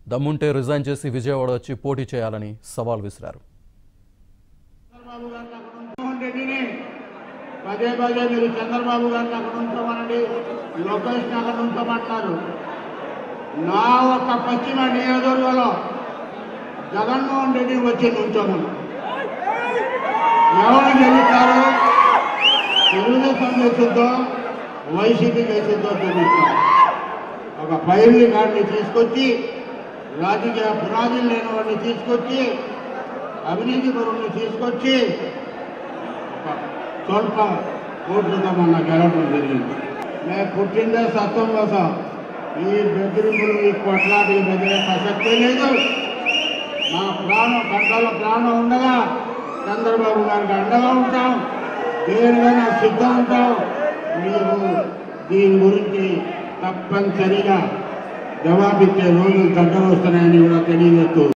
దమ్ముంటే రిజైన్ చేసి విజయవాడ వచ్చి పోటీ చేయాలని సవాల్ విసిరారు చంద్రబాబు గారిని అక్కడ ఉంచమని రెడ్డిని పదే పదే మీరు చంద్రబాబు గారిని అక్కడ ఉంచమనండి లోకేష్ని అక్కడ ఉంచమంటున్నారు నా ఒక పశ్చిమ నియోజకవర్గంలో జగన్మోహన్ రెడ్డి వచ్చి ఉంచమను ఎవరు గెలుస్తారు తెలుగుదేశం గెలుస్తుందో వైసీపీ గెలుస్తుందో చూపిస్తాం ఒక పైర్లి గారిని తీసుకొచ్చి రాజకీయ పునాదులు లేని వాడిని తీసుకొచ్చి అవినీతి పరువుని తీసుకొచ్చి ఒక స్వల్ప ఓట్లుగా మొన్న గెలవడం జరిగింది మేము పుట్టిందే సత్వం కోసం ఈ బెదిరింపులు ఈ కొట్లాట ఈ బెదిరే ప్రసక్తే లేదు మా ప్రాణం గంటల ప్రాణం ఉండగా చంద్రబాబు గారికి అండగా ఉంటాం దేనికైనా సిద్ధం ఉంటాం మీరు దీని గురించి తప్పనిసరిగా జవాబిచ్చే రోజులు దగ్గర వస్తున్నాయని కూడా తెలియజేస్తూ